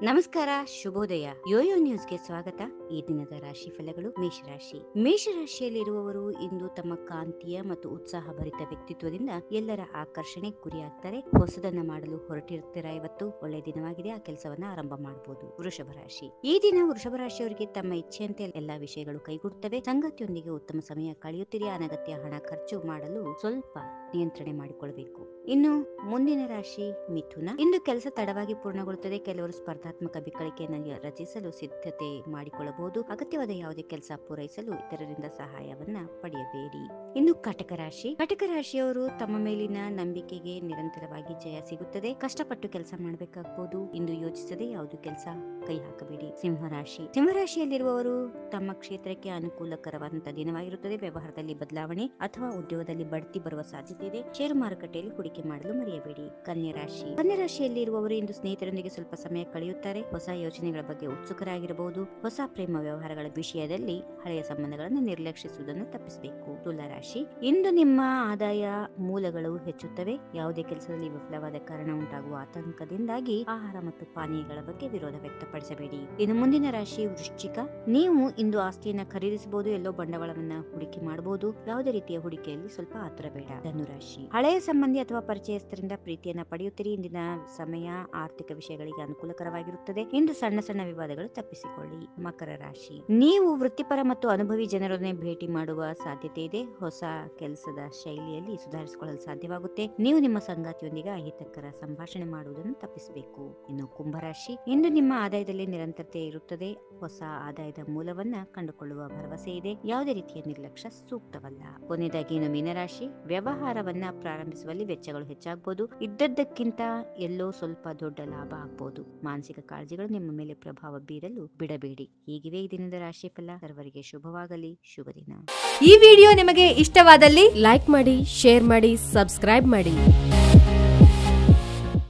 ನಮಸ್ಕಾರ ಶುಭೋದಯ ಯೋಯೋ ನ್ಯೂಸ್ಗೆ ಸ್ವಾಗತ ಈ ದಿನದ ರಾಶಿ ಫಲಗಳು ಮೇಷರಾಶಿ ಮೇಷರಾಶಿಯಲ್ಲಿರುವವರು ಇಂದು ತಮ್ಮ ಕಾಂತಿಯ ಮತ್ತು ಉತ್ಸಾಹ ಭರಿತ ವ್ಯಕ್ತಿತ್ವದಿಂದ ಎಲ್ಲರ ಆಕರ್ಷಣೆ ಗುರಿಯಾಗ್ತಾರೆ ಹೊಸದನ್ನ ಮಾಡಲು ಹೊರಟಿರ್ತೀರಾ ಇವತ್ತು ಒಳ್ಳೆ ದಿನವಾಗಿದೆ ಆ ಕೆಲಸವನ್ನ ಆರಂಭ ಮಾಡಬಹುದು ವೃಷಭ ರಾಶಿ ಈ ದಿನ ವೃಷಭ ರಾಶಿಯವರಿಗೆ ತಮ್ಮ ಇಚ್ಛೆಯಂತೆ ಎಲ್ಲಾ ವಿಷಯಗಳು ಕೈಗೂಡುತ್ತವೆ ಸಂಗತಿಯೊಂದಿಗೆ ಉತ್ತಮ ಸಮಯ ಕಳೆಯುತ್ತೀರಿ ಅನಗತ್ಯ ಹಣ ಖರ್ಚು ಮಾಡಲು ಸ್ವಲ್ಪ ನಿಯಂತ್ರಣೆ ಮಾಡಿಕೊಳ್ಳಬೇಕು ಇನ್ನು ಮುಂದಿನ ರಾಶಿ ಮಿಥುನ ಇಂದು ಕೆಲಸ ತಡವಾಗಿ ಪೂರ್ಣಗೊಳ್ಳುತ್ತದೆ ಕೆಲವರು ಸ್ಪರ್ಧಾತ್ಮಕ ಬಿಕ್ಕಳಿಕೆಯನ್ನು ರಚಿಸಲು ಸಿದ್ಧತೆ ಮಾಡಿಕೊಳ್ಳಬಹುದು ಅಗತ್ಯವಾದ ಯಾವುದೇ ಕೆಲಸ ಪೂರೈಸಲು ಇತರರಿಂದ ಸಹಾಯವನ್ನ ಪಡೆಯಬೇಡಿ ಇನ್ನು ಕಟಕ ರಾಶಿ ಕಟಕ ರಾಶಿಯವರು ತಮ್ಮ ಮೇಲಿನ ನಂಬಿಕೆಗೆ ನಿರಂತರವಾಗಿ ಜಯ ಸಿಗುತ್ತದೆ ಕಷ್ಟಪಟ್ಟು ಕೆಲಸ ಮಾಡಬೇಕಾಗಬಹುದು ಇಂದು ಯೋಚಿಸದೆ ಯಾವುದು ಕೆಲಸ ಕೈ ಹಾಕಬೇಡಿ ಸಿಂಹರಾಶಿ ಸಿಂಹರಾಶಿಯಲ್ಲಿರುವವರು ತಮ್ಮ ಕ್ಷೇತ್ರಕ್ಕೆ ಅನುಕೂಲಕರವಾದಂತಹ ದಿನವಾಗಿರುತ್ತದೆ ವ್ಯವಹಾರದಲ್ಲಿ ಬದಲಾವಣೆ ಅಥವಾ ಉದ್ಯೋಗದಲ್ಲಿ ಬಡ್ತಿ ಬರುವ ಸಾಧ್ಯತೆ ಇದೆ ಷೇರು ಮಾರುಕಟ್ಟೆಯಲ್ಲಿ ಹೂಡಿಕೆ ಮಾಡಲು ಮರೆಯಬೇಡಿ ಕನ್ಯಾ ರಾಶಿ ಕನ್ಯಾ ರಾಶಿಯಲ್ಲಿರುವವರು ಇಂದು ಸ್ನೇಹಿತರೊಂದಿಗೆ ಸ್ವಲ್ಪ ಸಮಯ ಕಳೆಯುತ್ತಾರೆ ಹೊಸ ಯೋಜನೆಗಳ ಬಗ್ಗೆ ಉತ್ಸುಕರಾಗಿರಬಹುದು ಹೊಸ ಪ್ರೇಮ ವ್ಯವಹಾರಗಳ ವಿಷಯದಲ್ಲಿ ಹಳೆಯ ಸಂಬಂಧಗಳನ್ನು ನಿರ್ಲಕ್ಷಿಸುವುದನ್ನು ತಪ್ಪಿಸಬೇಕು ತುಲಾ ರಾಶಿ ಇಂದು ನಿಮ್ಮ ಆದಾಯ ಮೂಲಗಳು ಹೆಚ್ಚುತ್ತವೆ ಯಾವುದೇ ಕೆಲಸದಲ್ಲಿ ವಿಫಲವಾದ ಕಾರಣ ಉಂಟಾಗುವ ಆತಂಕದಿಂದಾಗಿ ಆಹಾರ ಮತ್ತು ಪಾನೀಯಗಳ ಬಗ್ಗೆ ವಿರೋಧ ವ್ಯಕ್ತಪಡಿಸಬೇಡಿ ಇನ್ನು ಮುಂದಿನ ರಾಶಿ ವೃಶ್ಚಿಕ ನೀವು ಇಂದು ಆಸ್ತಿಯನ್ನ ಖರೀದಿಸಬಹುದು ಎಲ್ಲೋ ಬಂಡವಾಳವನ್ನ ಹೂಡಿಕೆ ಮಾಡಬಹುದು ಯಾವುದೇ ರೀತಿಯ ಹೂಡಿಕೆಯಲ್ಲಿ ಸ್ವಲ್ಪ ಆತರ ಬೇಡ ಧನುರಾಶಿ ಹಳೆಯ ಸಂಬಂಧಿ ಅಥವಾ ಪರಿಚಯಸ್ಥರಿಂದ ಪ್ರೀತಿಯನ್ನ ಪಡೆಯುತ್ತೀರಿ ಇಂದಿನ ಸಮಯ ಆರ್ಥಿಕ ವಿಷಯಗಳಿಗೆ ಅನುಕೂಲಕರವಾಗಿರುತ್ತದೆ ಇಂದು ಸಣ್ಣ ಸಣ್ಣ ವಿವಾದಗಳು ತಪ್ಪಿಸಿಕೊಳ್ಳಿ ಮಕರ ರಾಶಿ ನೀವು ವೃತ್ತಿಪರ ಮತ್ತು ಅನುಭವಿ ಜನರನ್ನೇ ಭೇಟಿ ಮಾಡುವ ಸಾಧ್ಯತೆ ಇದೆ ಹೊಸ ಕೆಲಸದ ಶೈಲಿಯಲ್ಲಿ ಸುಧಾರಿಸಿಕೊಳ್ಳಲು ಸಾಧ್ಯವಾಗುತ್ತೆ ನೀವು ನಿಮ್ಮ ಸಂಗಾತಿಯೊಂದಿಗೆ ಅಹಿತಕರ ಸಂಭಾಷಣೆ ಮಾಡುವುದನ್ನು ತಪ್ಪಿಸಬೇಕು ಇನ್ನು ಕುಂಭರಾಶಿ ಇಂದು ನಿಮ್ಮ ಆದಾಯದಲ್ಲಿ ನಿರಂತರತೆ ಇರುತ್ತದೆ ಹೊಸ ಆದಾಯದ ಮೂಲವನ್ನ ಕಂಡುಕೊಳ್ಳುವ ಭರವಸೆ ಇದೆ ಯಾವುದೇ ರೀತಿಯ ನಿರ್ಲಕ್ಷ್ಯ ಸೂಕ್ತವಲ್ಲ ಕೊನೆಯದಾಗಿ ಇನ್ನು ಮೀನರಾಶಿ ವ್ಯವಹಾರವನ್ನ ಪ್ರಾರಂಭಿಸುವಲ್ಲಿ ವೆಚ್ಚಗಳು ಹೆಚ್ಚಾಗಬಹುದು ಇದ್ದದ್ದಕ್ಕಿಂತ ಎಲ್ಲೋ ಸ್ವಲ್ಪ ದೊಡ್ಡ ಲಾಭ ಆಗ್ಬಹುದು ಮಾನಸಿಕ ಕಾಳಜಿಗಳು ನಿಮ್ಮ ಮೇಲೆ ಪ್ರಭಾವ ಬೀರಲು ಬಿಡಬೇಡಿ ಹೀಗಿವೆ ಈ ದಿನದ ರಾಶಿ ಫಲ ಸರ್ವರಿಗೆ ಶುಭವಾಗಲಿ ಶುಭ ದಿನ ಈ ವಿಡಿಯೋ ನಿಮಗೆ ಇಷ್ಟವಾದಲ್ಲಿ ಲೈಕ್ ಮಾಡಿ ಶೇರ್ ಮಾಡಿ ಸಬ್ಸ್ಕ್ರೈಬ್ ಮಾಡಿ